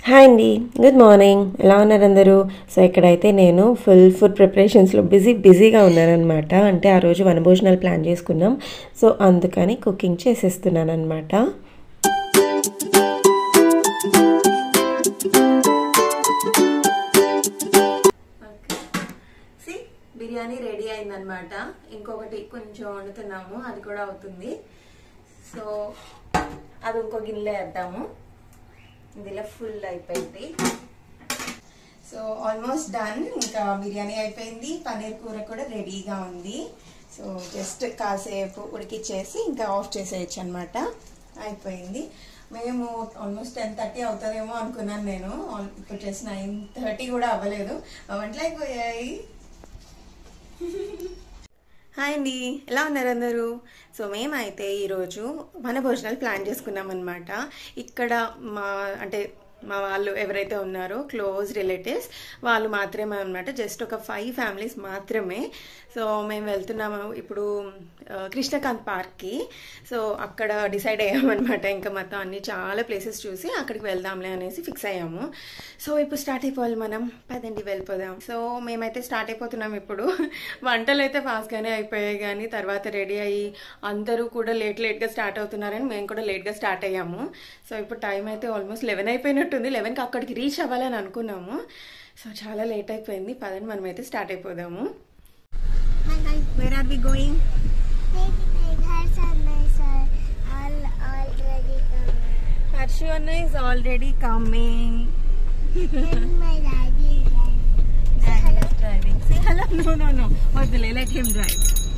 Hi అండి good morning ఎలా ఉన్నారు అందరూ సో ఇక్కడైతే నేను ఫుల్ ఫుడ్ ప్రిపరేషన్స్లో బిజీ బిజీగా ఉన్నానన్నమాట అంటే ఆ రోజు వనభోజనాలు ప్లాన్ చేసుకున్నాం సో అందుకని కుకింగ్ చేసేస్తున్నాను అనమాట సి బిర్యానీ రెడీ అయిందనమాట ఇంకొకటి కొంచెం వండుతున్నాము అది కూడా అవుతుంది సో అది ఇంకో గిన్నెలో వేద్దాము ఇందులో ఫుల్ అయిపోయింది సో ఆల్మోస్ట్ డన్ ఇంకా బిర్యానీ అయిపోయింది పన్నీర్ కూర కూడా రెడీగా ఉంది సో జస్ట్ కాసేపు ఉడికిచ్చేసి ఇంకా ఆఫ్ చేసేయచ్చు అనమాట అయిపోయింది మేము ఆల్మోస్ట్ టెన్ థర్టీ అవుతుందేమో అనుకున్నాను నేను ఆల్- ఇప్పుడు జస్ట్ నైన్ థర్టీ కూడా అవ్వలేదు వంటలు అయిపోయాయి హాయ్ అండి ఎలా ఉన్నారు అందరూ సో మేమైతే ఈరోజు మన భోజనాలు ప్లాన్ చేసుకున్నాం అనమాట ఇక్కడ మా అంటే మా వాళ్ళు ఎవరైతే ఉన్నారో క్లోజ్ రిలేటివ్స్ వాళ్ళు మాత్రమే అనమాట జస్ట్ ఒక ఫైవ్ ఫ్యామిలీస్ మాత్రమే సో మేము వెళ్తున్నాము ఇప్పుడు ఆ, కృష్ణకాంత్ పార్క్కి సో అక్కడ డిసైడ్ అయ్యామన్నమాట ఇంకా మొత్తం అన్ని చాలా ప్లేసెస్ చూసి అక్కడికి వెళ్దాంలే అనేసి ఫిక్స్ అయ్యాము సో ఇప్పుడు స్టార్ట్ అయిపోవాలి మనం పదండి వెళ్ళిపోదాం సో మేమైతే స్టార్ట్ అయిపోతున్నాం ఇప్పుడు వంటలు అయితే ఫాస్ట్గానే అయిపోయాయి కానీ తర్వాత రెడీ అయ్యి అందరూ కూడా లేట్ లేట్గా స్టార్ట్ అవుతున్నారని మేము కూడా లేట్గా స్టార్ట్ అయ్యాము సో ఇప్పుడు టైం అయితే ఆల్మోస్ట్ లెవెన్ అయిపోయినట్టుంది లెవెన్కి అక్కడికి రీచ్ అవ్వాలని అనుకున్నాము సో చాలా లేట్ అయిపోయింది పదండి మనమైతే స్టార్ట్ అయిపోదాము where are we going Harshu అన్న is already coming driving say hello no no no వద్దులే లెట్ హిమ్ డ్రైవ్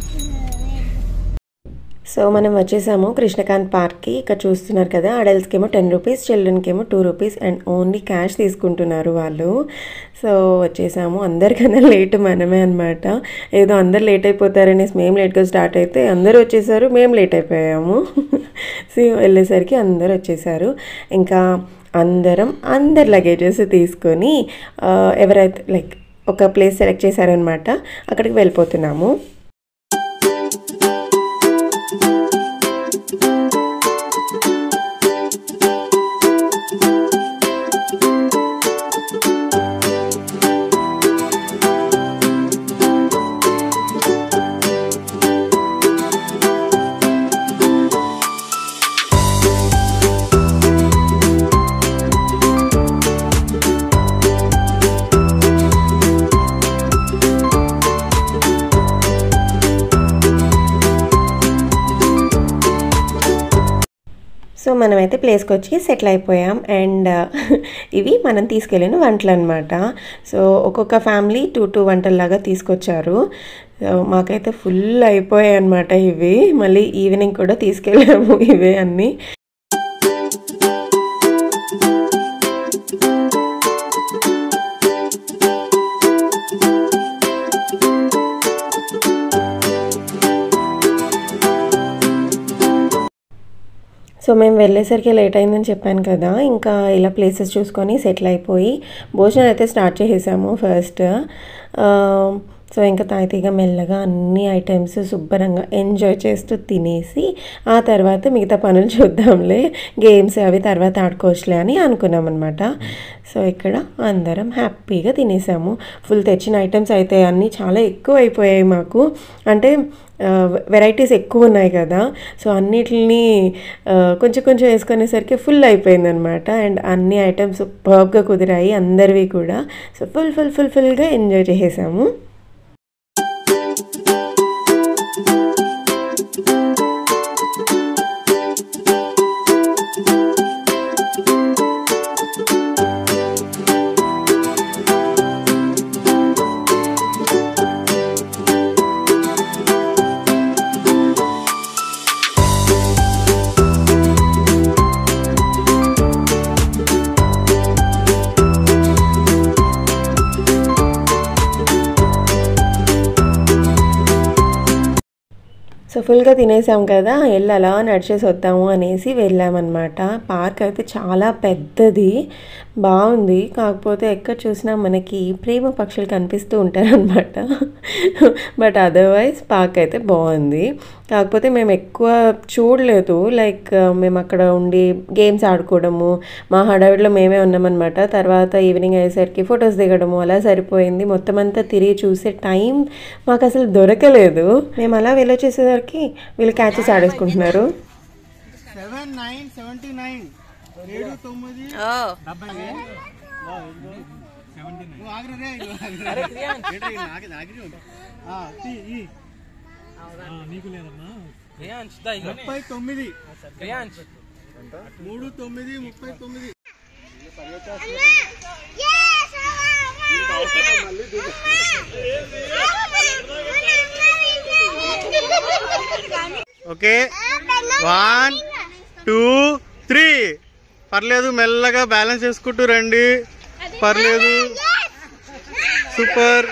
సో మనం వచ్చేసాము కృష్ణకాంత్ పార్క్కి ఇక్కడ చూస్తున్నారు కదా అడల్ట్స్కి ఏమో టెన్ రూపీస్ చిల్డ్రన్కి ఏమో two rupees and only cash తీసుకుంటున్నారు వాళ్ళు సో వచ్చేసాము అందరికన్నా లేట్ మనమే అనమాట ఏదో అందరు లేట్ అయిపోతారనేసి మేము లేట్గా స్టార్ట్ అయితే అందరూ వచ్చేసారు మేము లేట్ అయిపోయాము సో వెళ్ళేసరికి అందరూ వచ్చేసారు ఇంకా అందరం అందరి లగేజెస్ తీసుకొని ఆ, ఎవరైతే లైక్ ఒక ప్లేస్ సెలెక్ట్ చేశారనమాట అక్కడికి వెళ్ళిపోతున్నాము సో మనమైతే ప్లేస్కి వచ్చి సెటిల్ అయిపోయాం అండ్ ఇవి మనం తీసుకెళ్ళిన వంటలు అనమాట సో ఒక్కొక్క ఫ్యామిలీ టూ టూ వంటల్లాగా తీసుకొచ్చారు సో మాకైతే ఫుల్ అయిపోయాయి అనమాట ఇవి మళ్ళీ ఈవినింగ్ కూడా తీసుకెళ్ళాము ఇవే అన్నీ సో మేము వెళ్ళేసరికి లేట్ అయిందని చెప్పాను కదా ఇంకా ఇలా ప్లేసెస్ చూసుకొని సెటిల్ అయిపోయి భోజనం అయితే స్టార్ట్ చేసేసాము ఫస్ట్ సో ఇంకా తాయితీగా మెల్లగా అన్ని ఐటమ్స్ శుభ్రంగా ఎంజాయ్ చేస్తూ తినేసి ఆ తర్వాత మిగతా పనులు చూద్దాంలే గేమ్స్ అవి తర్వాత ఆడుకోవచ్చులే అని అనుకున్నాం అనమాట సో ఇక్కడ అందరం హ్యాపీగా తినేసాము ఫుల్ తెచ్చిన ఐటమ్స్ అయితే అన్నీ చాలా ఎక్కువ అయిపోయాయి మాకు అంటే వెరైటీస్ ఎక్కువ ఉన్నాయి కదా సో అన్నిటిని కొంచెం కొంచెం వేసుకునేసరికి ఫుల్ అయిపోయింది అనమాట అండ్ అన్ని ఐటమ్స్ సూపర్గా కుదిరాయి అందరివి కూడా సో ఫుల్ ఫుల్ ఫుల్ ఫుల్గా ఎంజాయ్ చేసేసాము ఫుల్గా తినేసాం కదా వెళ్ళి అలా నడిచేసి వద్దాము అనేసి వెళ్ళామన్నమాట పార్క్ అయితే చాలా పెద్దది బాగుంది కాకపోతే ఎక్కడ చూసినా మనకి ప్రేమ పక్షులు కనిపిస్తూ ఉంటారనమాట బట్ అదర్వైజ్ పార్క్ అయితే బాగుంది కాకపోతే మేము ఎక్కువ చూడలేదు లైక్ మేము అక్కడ ఉండి గేమ్స్ ఆడుకోవడము మా హడావిడిలో మేమే ఉన్నామన్నమాట తర్వాత ఈవినింగ్ అయ్యేసరికి ఫొటోస్ దిగడము అలా సరిపోయింది మొత్తం అంతా తిరిగి చూసే టైం మాకు అసలు దొరకలేదు మేము అలా వెళ్ళొచ్చేసేసరికి వీళ్ళు క్యాచెస్ ఆడేసుకుంటున్నారు సెవెన్ నైన్ సెవెంటీ నైన్ ఏడు తొమ్మిది డెబ్బై నువ్వు ఆగ్రా రే, నువ్వు ఆగ్రా. ఏంట్రా ఇది ఆగి- ఆగిరి ఉంది. ఆ, తీ, ఈ. ముప్పై తొమ్మిది మూడు తొమ్మిది ముప్పై తొమ్మిది ఓకే వన్ టూ త్రీ పర్లేదు మెల్లగా బ్యాలెన్స్ చేసుకుంటూ రండి పర్లేదు సూపర్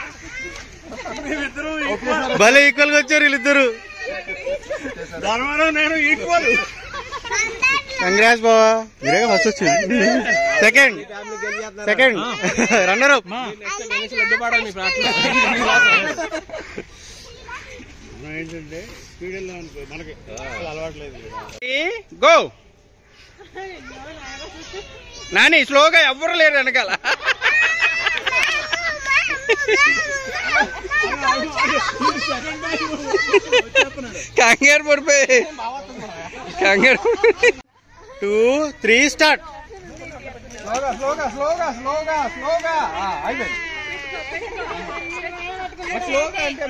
భలే ఈక్వల్ గా వచ్చారు వీళ్ళిద్దరు ధర్మారావు నేను ఈక్వల్ కంగ్రాట్స్ బావా మీరే ఫస్ట్ వచ్చింది సెకండ్ సెకండ్ రన్నర్ అప్ ఏంటంటే స్పీడ్ వెళ్ళాం అనుకో మనకి అసలు అలవాట్లేదు గో నాని స్లోగా ఎవ్వరు లేరు వెనకాల కంగారు పడిపోయి కంగారు టూ త్రీ స్టార్ట్ స్లోగా స్లోగా స్లోగా స్లోగా స్లోగా అయిపోయింది స్లోగా అంటే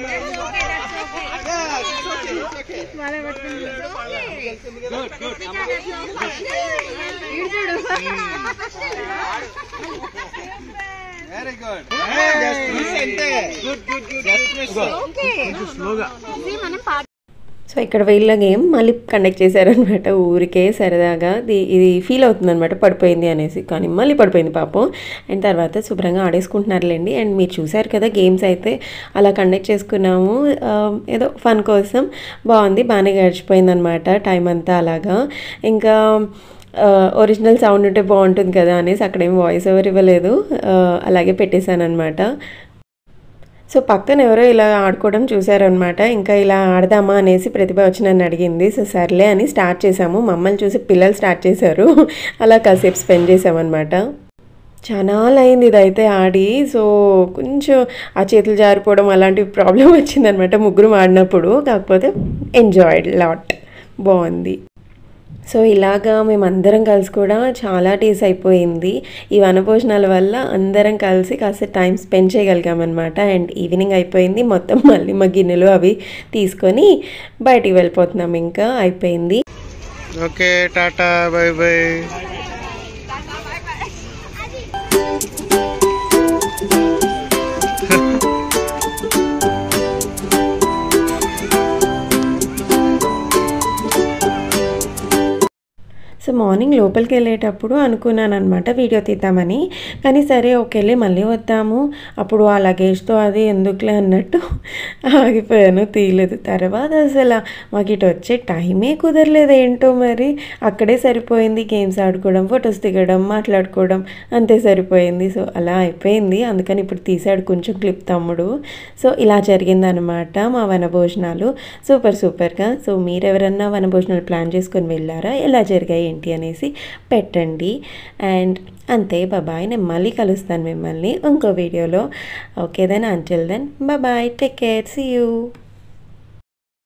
very good good good good స్లోగా సో ఇక్కడ వీళ్ళ గేమ్ మళ్ళీ కండక్ట్ చేశారనమాట ఊరికే సరదాగా ది- ఇది ఫీల్ అవుతుందన్నమాట పడిపోయింది అనేసి కానీ మళ్ళీ పడిపోయింది పాపం అండ్ తర్వాత శుభ్రంగా ఆడేసుకుంటున్నారులేండి అండ్ మీరు చూసారు కదా గేమ్స్ అయితే అలా కండక్ట్ చేసుకున్నాము ఆ, ఏదో ఫన్ కోసం బాగుంది బాగానే గడిచిపోయింది అనమాట టైం అంతా అలాగా ఇంకా ఒరిజినల్ సౌండ్ ఉంటే బాగుంటుంది కదా అనేసి అక్కడేం వాయిస్ ఓవర్ ఇవ్వలేదు ఆ, అలాగే పెట్టేశాను అనమాట సో పక్కన ఎవరో ఇలా ఆడుకోవడం చూసారనమాట ఇంకా ఇలా ఆడదామా అనేసి ప్రతిభ వచ్చి నన్ను అడిగింది సో సర్లే అని స్టార్ట్ చేసాము మమ్మల్ని చూసి పిల్లలు స్టార్ట్ చేశారు అలా కాసేపు స్పెండ్ చేసామన్నమాట చాలా అయింది ఇదైతే ఆడి సో కొంచెం ఆ చేతులు జారిపోవడం అలాంటి ప్రాబ్లం వచ్చిందనమాట ముగ్గురు ఆడినప్పుడు కాకపోతే ఎంజాయిడ్ లాట్ బాగుంది సో ఇలాగా మేమందరం కలిసి కూడా చాలా డేస్ అయిపోయింది ఈ వనభోజనాల వల్ల అందరం కలిసి కాస్త టైం స్పెండ్ చేయగలిగామన్నమాట అండ్ ఈవినింగ్ అయిపోయింది మొత్తం మళ్ళీ మా గిన్నెలు అవి తీసుకొని బయటికి వెళ్ళిపోతున్నాం ఇంకా అయిపోయింది okay tata bye bye so morning లోపలికి వెళ్ళేటప్పుడు అనుకున్నాను అనమాట వీడియో తీద్దామని కానీ సరే ఓకేలే మళ్ళీ వద్దాము అప్పుడు ఆ లగేజ్తో అది ఎందుకులే అన్నట్టు ఆగిపోయాను తీయలేదు తర్వాత అసలు మాకు ఇటు వచ్చే టైమే కుదరలేదు ఏంటో మరి అక్కడే సరిపోయింది గేమ్స్ ఆడుకోవడం ఫొటోస్ దిగడం మాట్లాడుకోవడం అంతే సరిపోయింది సో అలా అయిపోయింది అందుకని ఇప్పుడు తీసాడు కొంచెం క్లిప్ తమ్ముడు సో ఇలా జరిగిందనమాట మా వనభోజనాలు సూపర్ సూపర్గా సో మీరెవరన్నా వనభోజనాలు ప్లాన్ చేసుకొని వెళ్ళారా ఎలా జరిగాయి ఏంటి అనేసి పెట్టండి అండ్ అంతే బాబాయ్ నేను మళ్ళీ కలుస్తాను మిమ్మల్ని ఇంకో వీడియోలో okay then until then bye take care see you